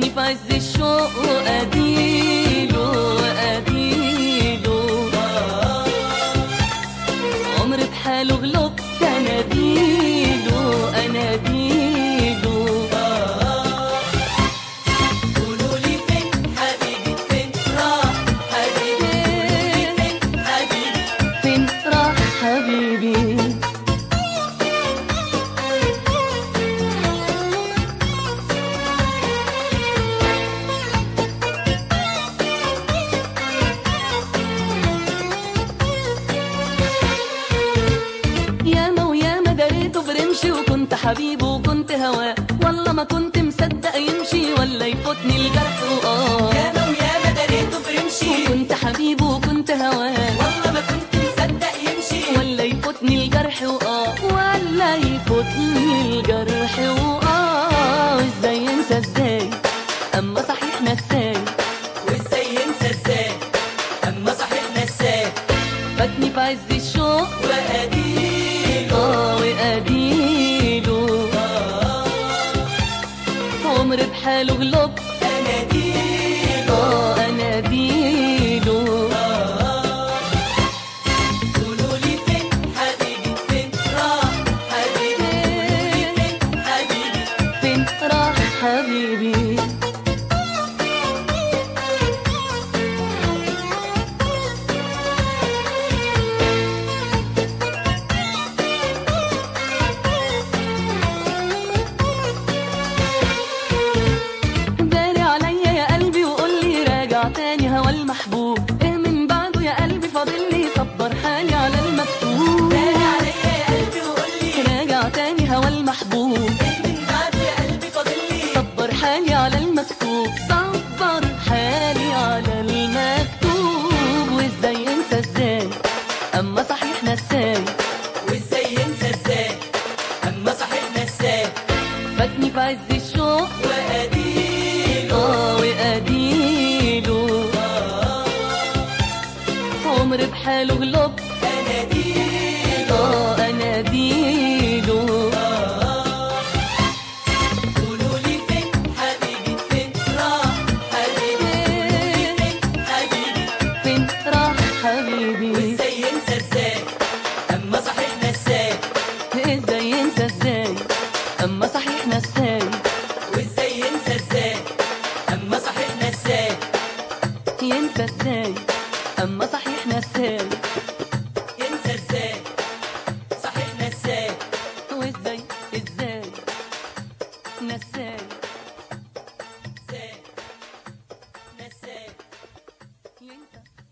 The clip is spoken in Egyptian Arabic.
فاتني في عز الشوق وأديله وأديله عمر بحاله غلب أناديله أناديله قولوا لي فين حبيبي فين راح حبيبي فين حبيبي فين راح حبيبي ياما وياما دريته برمشي وكنت حبيبه وكنت هواه والله ما كنت مصدق يمشي ولا يفوتني الجرح وآه ياما وياما دريته برمشي كنت حبيبه وكنت هواه والله ما كنت مصدق يمشي ولا يفوتني الجرح وآه ولا يفوتني الجرح وآه ازاي انسى ازاي اما صحيح نساي وازاي ينسى ازاي اما صحيح نساه فاتني في عز الشوق واديله اه واديله عمر بحاله غلب اناديله اه اناديله قولوا لي فين حبيبي فين راح حبيبي فين حبيبي فين راح حبيبي داري عليا يا قلبي وقول لي راجع تاني هوا المحبوب ايه من بعده يا قلبي فاضل لي صبر حالي على المكتوب داري عليا يا قلبي وقول لي راجع تاني هوا المحبوب من بعد يا قلبي فاضل لي صبر حالي على المكتوب صبر حالي على المكتوب وازاي انسى ازاي اما صحيح نساي وازاي ينسى ازاي اما صحيح نساه فاتني في عز الشوق واديله اه واديله عمر بحاله غلب اناديله اه اناديله قولوا لي فين حبيبي فين راح حبيبي فين حبيبي فين راح حبيبي وازاي ينسى ازاي اما صحيح نساه ازاي ينسى ازاي اما صحيح نساي